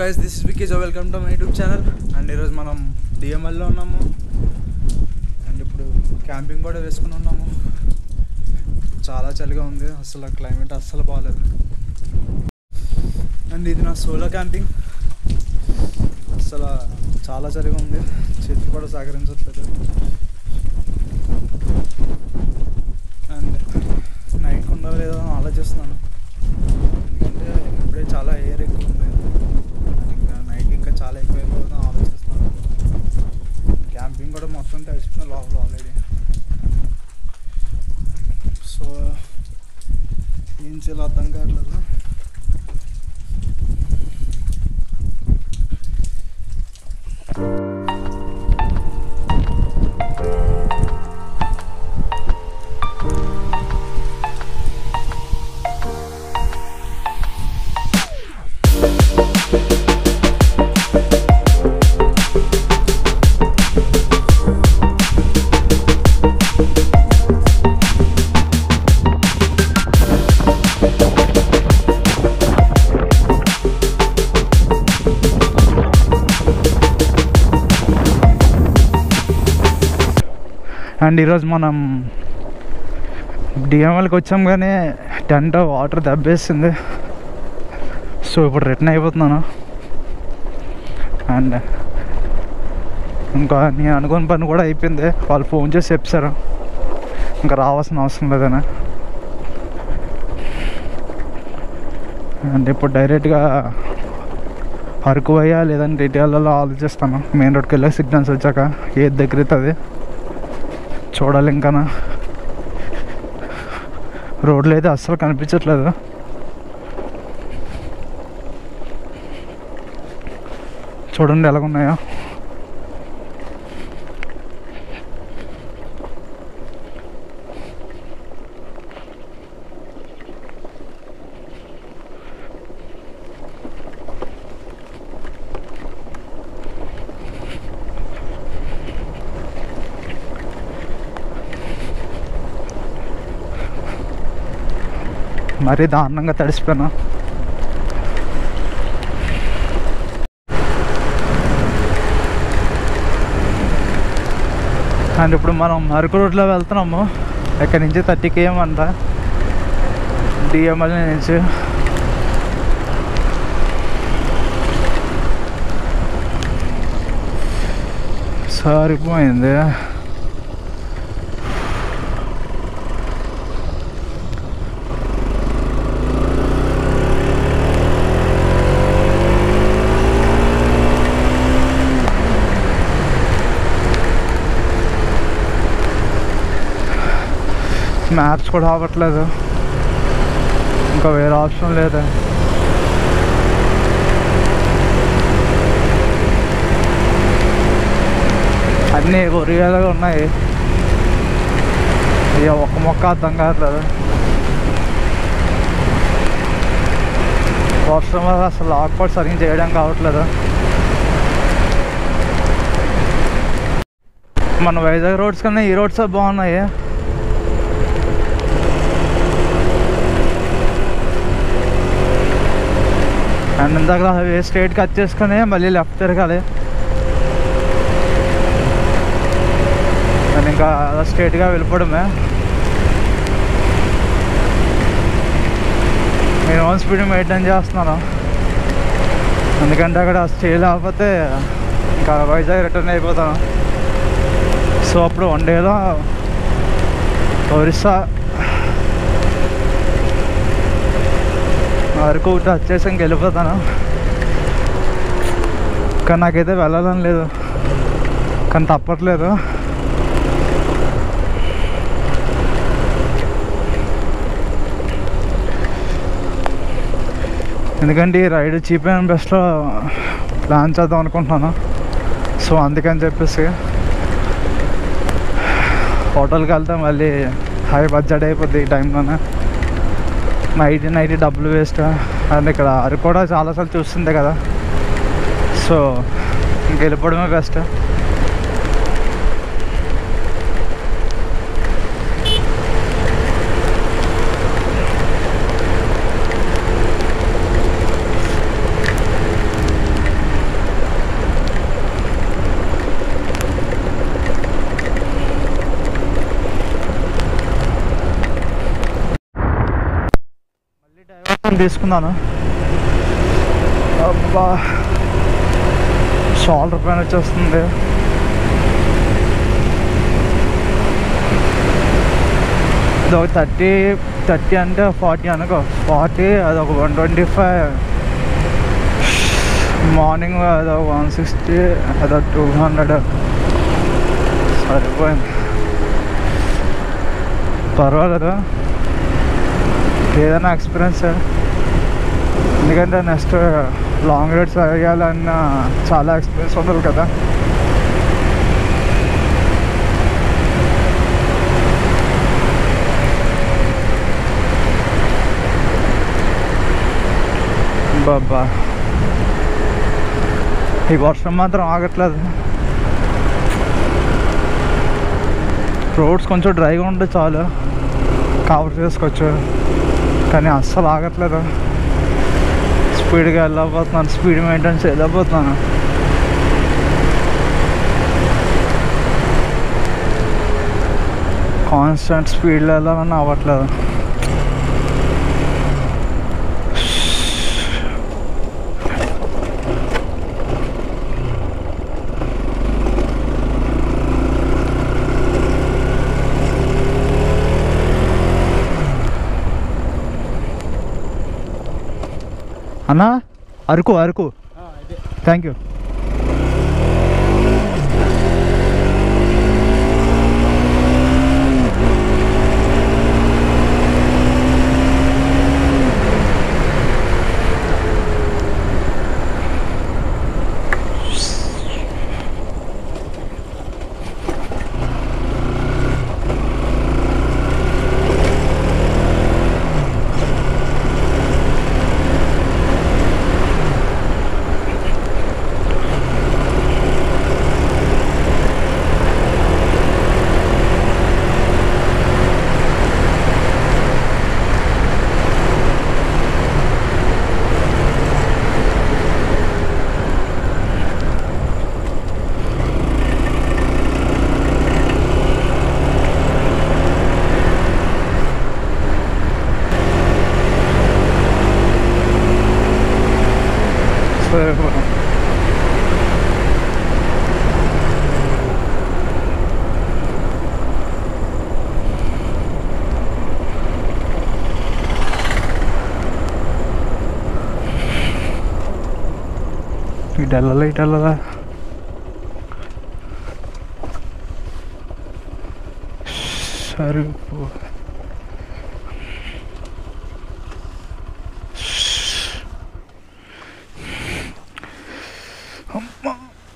Guys this is వికేజ్ welcome to my YouTube channel and ఈరోజు మనం డిఎంఎల్లో ఉన్నాము అండ్ ఇప్పుడు క్యాంపింగ్ కూడా వేసుకుని ఉన్నాము చాలా చలిగా ఉంది అసలు క్లైమేట్ అస్సలు బాగాలేదు అండ్ ఇది నా సోలో క్యాంపింగ్ అసలు చాలా చలిగా ఉంది చేతులు కూడా సహకరించట్లేదు అండ్ నైట్ ఉండాలి లేదో అని ఆలోచిస్తున్నాను ఎందుకంటే ఇప్పుడే చాలా ఎయిర్ ఎక్కువ ఉంది అండ్ ఇంకా నైట్ ఇంకా చాలా ఎక్కువ అయిపోతుందని ఆలోచిస్తున్నాను క్యాంపింగ్ కూడా మొత్తం తడిచిపోయింది లోపల ఆల్రెడీ సో ఏం చేయాలో అర్థం కావట్లేదు అండ్ ఈరోజు మనం డిఎంఎల్కి వచ్చాం కానీ టెంట్ వాటర్ దెబ్బేసింది సో ఇప్పుడు రిటర్న్ అయిపోతున్నాను అండ్ ఇంకా నేను అనుకున్న పని కూడా అయిపోయింది వాళ్ళు ఫోన్ చేసి చెప్పారు ఇంకా రావాల్సిన అవసరం లేదని అండ్ ఇప్పుడు డైరెక్ట్గా అరకు పోయా లేదంటే ఇటీవలలో ఆలోచిస్తాను మెయిన్ రోడ్కి వెళ్ళి సిగ్నల్స్ వచ్చాక ఏది దగ్గర అవుతుంది చూడాలి ఇంకా రోడ్లు అయితే అస్సలు కనిపించట్లేదు చూడండి ఎలాగున్నాయో మరీ దారుణంగా తడిసిపోయాను అండ్ ఇప్పుడు మనం అరకు రోడ్లో వెళ్తున్నాము ఎక్కడి నుంచి థర్టీ కేఎం అంట డిఎంఎల్ నుంచి సరిపోయింది మ్యాప్స్ కూడా అవ్వట్లేదు ఇంకా వేరే ఆప్షన్ లేదు అన్నీ ఒరియాలుగా ఉన్నాయి ఇక ఒక్క మొక్క అర్థం కావట్లేదు వర్షం వల్ల అసలు లాక్ కూడా సరిగ్గా చేయడం కావట్లేదు మన వైజాగ్ రోడ్స్ కన్నా ఈ రోడ్స్ బాగున్నాయి అండ్ ఇందాక హైవే స్ట్రైట్ కట్ చేసుకుని మళ్ళీ లెఫ్ట్ తిరగాలి అండ్ ఇంకా అలా స్ట్రైట్గా వెళ్ళిపోవడమే నేను ఓన్ స్పీడ్ మెయింటైన్ చేస్తున్నాను ఎందుకంటే అక్కడ స్టే లేకపోతే ఇంకా వైజాగ్ రిటర్న్ అయిపోతాను సో అప్పుడు వన్ డేలో ఒరిస్సా అరకు టచ్ చేసి ఇంక వెళ్ళిపోతాను కానీ నాకైతే వెళ్ళాలని లేదు కానీ తప్పట్లేదు ఎందుకంటే ఈ రైడ్ చీప్ అండ్ బెస్ట్లో ప్లాన్ చేద్దాం అనుకుంటున్నాను సో అందుకని చెప్పేసి హోటల్కి వెళ్తే మళ్ళీ హై బడ్జెట్ అయిపోద్ది ఈ టైంలోనే నైట్ నైట్ డబ్బులు వేస్ట్ అండ్ ఇక్కడ అరకు కూడా చాలాసార్లు చూస్తుంది కదా సో ఇంక వెళ్ళిపోవడమే బెస్ట్ అని తీసుకున్నాను అబ్బా షోల్డర్ పైన వచ్చేస్తుంది ఇది ఒక థర్టీ థర్టీ అంటే ఫార్టీ అనుకో ఫార్టీ అది ఒక వన్ ట్వంటీ ఫైవ్ మార్నింగ్ అదొక వన్ సిక్స్టీ అదొక టూ హండ్రెడ్ సరిపోయింది పర్వాలేదు ఏదైనా ఎక్స్పీరియన్స్ ఎందుకంటే నెక్స్ట్ లాంగ్ రైడ్స్ వేయాలన్న చాలా ఎక్స్పీరియన్స్ ఉండాలి కదా బాబా ఈ వర్షం మాత్రం ఆగట్లేదు రోడ్స్ కొంచెం డ్రైగా ఉంటే చాలు కవర్ చేసుకోవచ్చు కానీ అస్సలు ఆగట్లేదు స్పీడ్గా వెళ్ళకపోతున్నాను స్పీడ్ మెయింటైన్ చేయలేకపోతున్నాను కాన్స్టెంట్ స్పీడ్లో వెళ్ళాలని అవ్వట్లేదు అన్నా అరకు అరకు థ్యాంక్ యూ సరే ఇటు వెళ్ళాలా ఇటు వెళ్ళాలా సరే పో. అమ్మా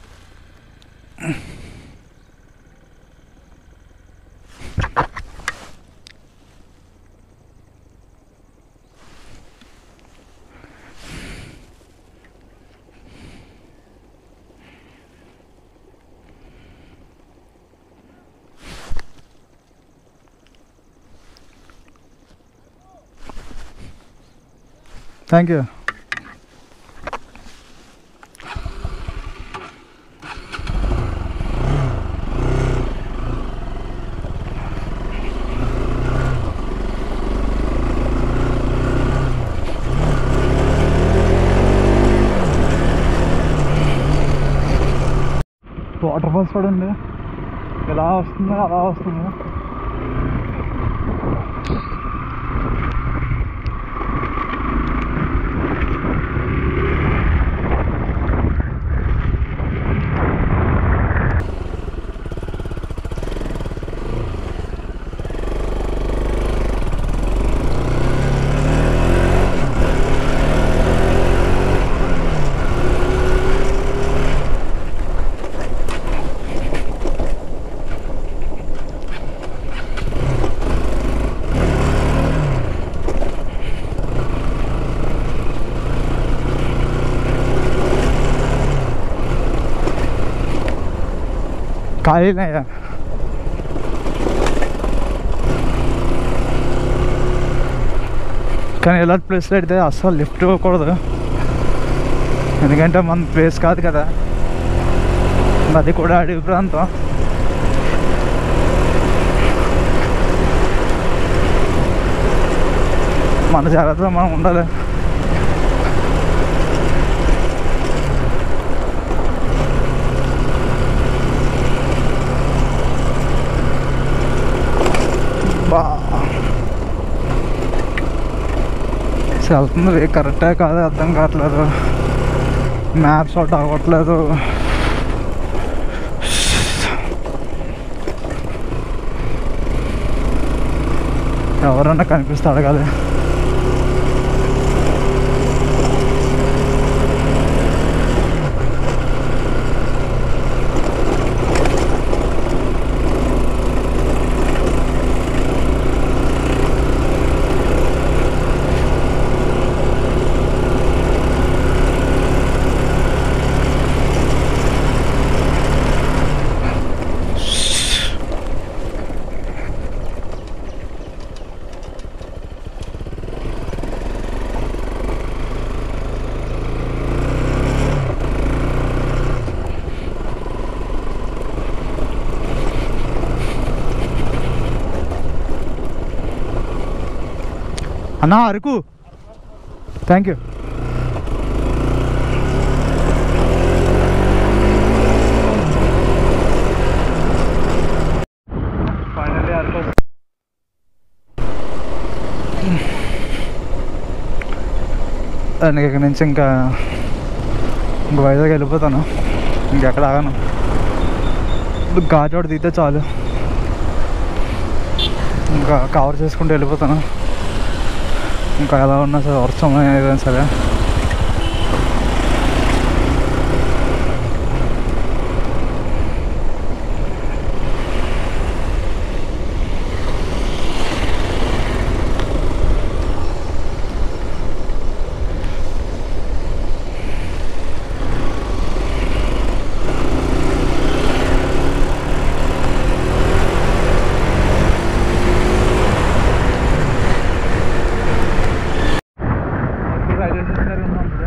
థ్యాంక్ యూ వాటర్ ఫాల్స్ చూడండి ఎలా వస్తుందో అలా వస్తుంది ఖాళీనయ్యా కానీ ఇలాంటి ప్లేస్లో అయితే అస్సలు లిఫ్ట్ ఇవ్వకూడదు ఎందుకంటే మన ప్లేస్ కాదు కదా అది కూడా అడవి ప్రాంతం మన జాగ్రత్తలో మనం ఉండాలి బా అసలు వెళ్తుంది కరెక్టే కాదు అర్థం కావట్లేదు మ్యాప్స్ ఒకటి అవ్వట్లేదు ఎవరన్నా కనిపిస్తే అడగాలి అన్నా Araku thank you finally Araku నేను ఇక్కడి నుంచి ఇంకా ఇంక వైజాగ్ వెళ్ళిపోతాను ఇంకెక్కడ ఆగాను ఘాట్ ఒకటి తీస్తే చాలు ఇంకా కవర్ చేసుకుంటూ వెళ్ళిపోతాను ఇంకా ఎలా ఉన్నా సరే వర్షం ఏదైనా సరే రైల్వే స్టేషన్ దగ్గర ఉన్నాం ఇప్పుడు.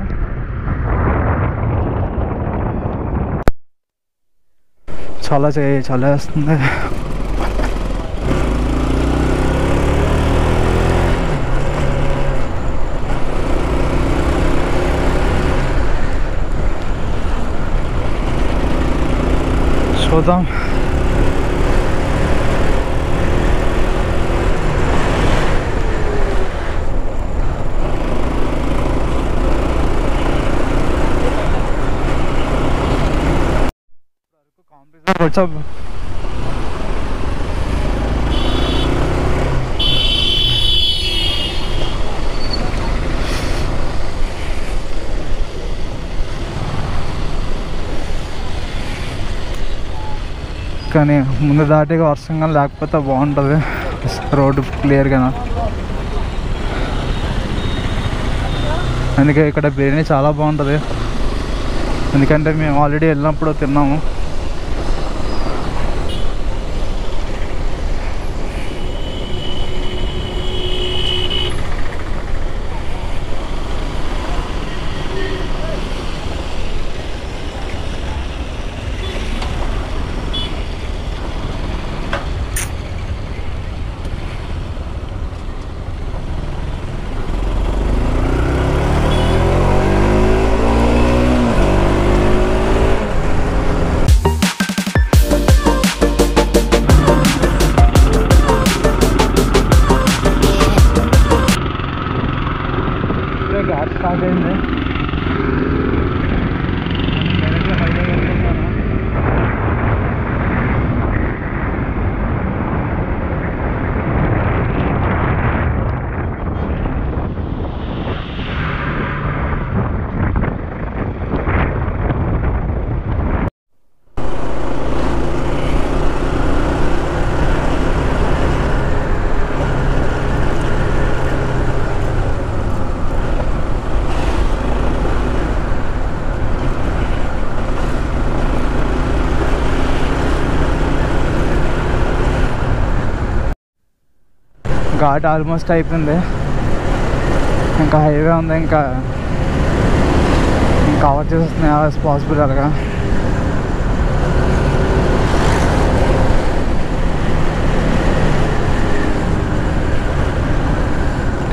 చాలా చే- చాలా వేస్తుంది చూద్దాం వాట్సాప్ కానీ ముందు దాటిగా వర్షం కానీ లేకపోతే బాగుంటుంది రోడ్డు క్లియర్గా అందుకే ఇక్కడ బిర్యానీ చాలా బాగుంటుంది ఎందుకంటే మేము ఆల్రెడీ వెళ్ళినప్పుడు తిన్నాము ఇప్పుడే ఘాట్ స్టార్ట్ అయింది డైరెక్ట్గా హైవే వెళ్తున్నాను ఘాట్ ఆల్మోస్ట్ అయిపోయింది ఇంకా హైవే ఉంది ఇంకా కవర్ చేసేస్తున్నాయి యాజ్ పాసిబుల్ అలాగా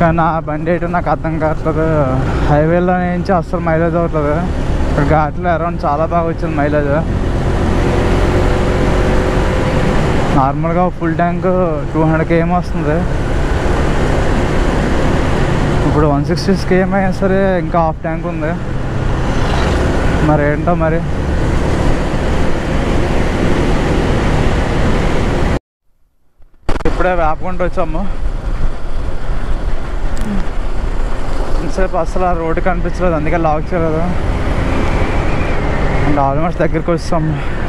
కానీ నా బండి ఏంటో నాకు అర్థం కావట్లేదు హైవేలో నుంచి అస్సలు మైలేజ్ అవుతుంది ఇక్కడ ఘాట్లో అరౌండ్ చాలా బాగా వచ్చింది మైలేజ్ నార్మల్గా full tank two hundred KM వస్తుంది ఇప్పుడు వన్ సిక్స్టీ కేఎం అయినా సరే ఇంకా హాఫ్ ట్యాంక్ ఉంది మరి ఏంటో మరి ఇప్పుడే వేపకుంటూ వచ్చాము ఇంతసేపు అసలు ఆ రోడ్డు కనిపించలేదు అందుకే లాక్ చేయలేదు అండ్ ఆల్మోస్ట్ దగ్గరికి వచ్చాము